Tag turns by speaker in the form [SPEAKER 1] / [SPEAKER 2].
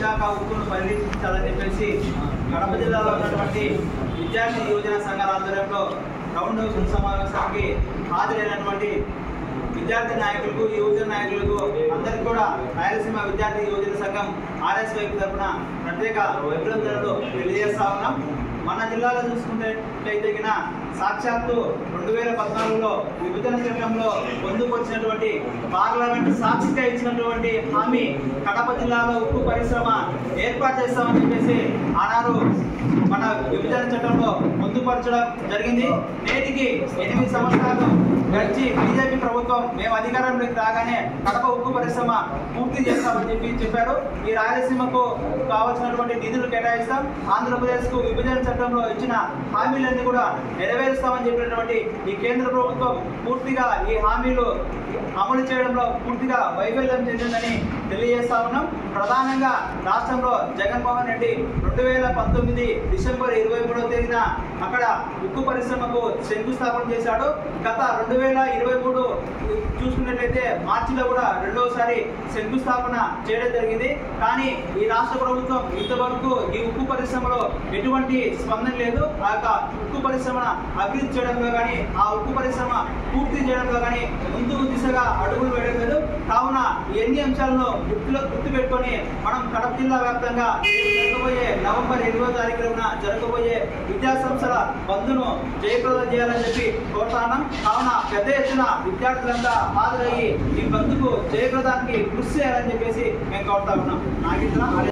[SPEAKER 1] విశాఖ ఉక్కును పరిరక్షించాలని చెప్పేసి కడప జిల్లాలో ఉన్నటువంటి విద్యార్థి యువజన సంఘాల ఆధ్వర్యంలో రౌండ్ సమావేశానికి హాజరైనటువంటి విద్యార్థి నాయకులకు యువజన నాయకులకు అందరికీ కూడా రాయలసీమ విద్యార్థి యువజన సంఘం ఆర్ఎస్ వైపు తరఫున ప్రత్యేక అభినందనలు తెలియజేస్తా ఉన్నాం మన జిల్లాలో చూసుకున్నట్లయితే గిన సాక్షాత్తు రెండు వేల పద్నాలుగులో విభజన చట్టంలో పొందుపరిచినటువంటి పార్లమెంట్ సాక్షిగా ఇచ్చినటువంటి హామీ కడప జిల్లాలో ఉక్కు పరిశ్రమ ఏర్పాటు చేస్తామని చెప్పేసి ఆనాడు మన విభజన చట్టంలో పొందుపరచడం జరిగింది నేటికి ఎనిమిది సంవత్సరాలు గడిచి బీజేపీ ప్రభుత్వం మేము అధికారంలోకి రాగానే కడప ఉక్కు పరిశ్రమ పూర్తి చేస్తామని చెప్పి చెప్పారు ఈ రాయలసీమకు కావాల్సినటువంటి నిధులు కేటాయిస్తాం ఆంధ్రప్రదేశ్ కు విభజన చట్టంలో ఇచ్చిన హామీలన్నీ కూడా నెరవేరుస్తామని చెప్పినటువంటి ఈ కేంద్ర ప్రభుత్వం పూర్తిగా ఈ హామీలు అమలు చేయడంలో పూర్తిగా వైఫల్యం చెందిందని తెలియజేస్తా ఉన్నాం ప్రధానంగా రాష్ట్రంలో జగన్మోహన్ రెడ్డి రెండు వేల పంతొమ్మిది డిసెంబర్ ఇరవై మూడవ తేదీన అక్కడ ఉక్కు పరిశ్రమకు శంకుస్థాపన చేశాడు గత రెండు వేల ఇరవై మూడు చూసుకున్నట్లయితే మార్చిలో కూడా రెండవసారి శంకుస్థాపన చేయడం జరిగింది కానీ ఈ రాష్ట్ర ప్రభుత్వం ఇంతవరకు ఈ ఉక్కు పరిశ్రమలో ఎటువంటి స్పందన లేదు ఆ యొక్క ఉక్కు పరిశ్రమ అభివృద్ధి చేయడంలో కానీ ఆ ఉక్కు పరిశ్రమ పూర్తి చేయడంలో కానీ ముందుకు దిశగా అడుగులు వేయడం లేదు కావున ఈ ఎన్ని అంశాలను గుర్తులో గుర్తు పెట్టుకొని మనం కడప జిల్లా వ్యాప్తంగా రేపు జరగబోయే నవంబర్ ఇరవై తారీఖున జరగబోయే విద్యా సంస్థల బంధును జయప్రదం చేయాలని చెప్పి కోరుతాను కావున పెద్ద ఎత్తున విద్యార్థులంతా హాజరయ్యి ఈ బంధుకు జయప్రదానికి కృషి చేయాలని చెప్పేసి మేము కోరుతా ఉన్నాం నాగిద్దాం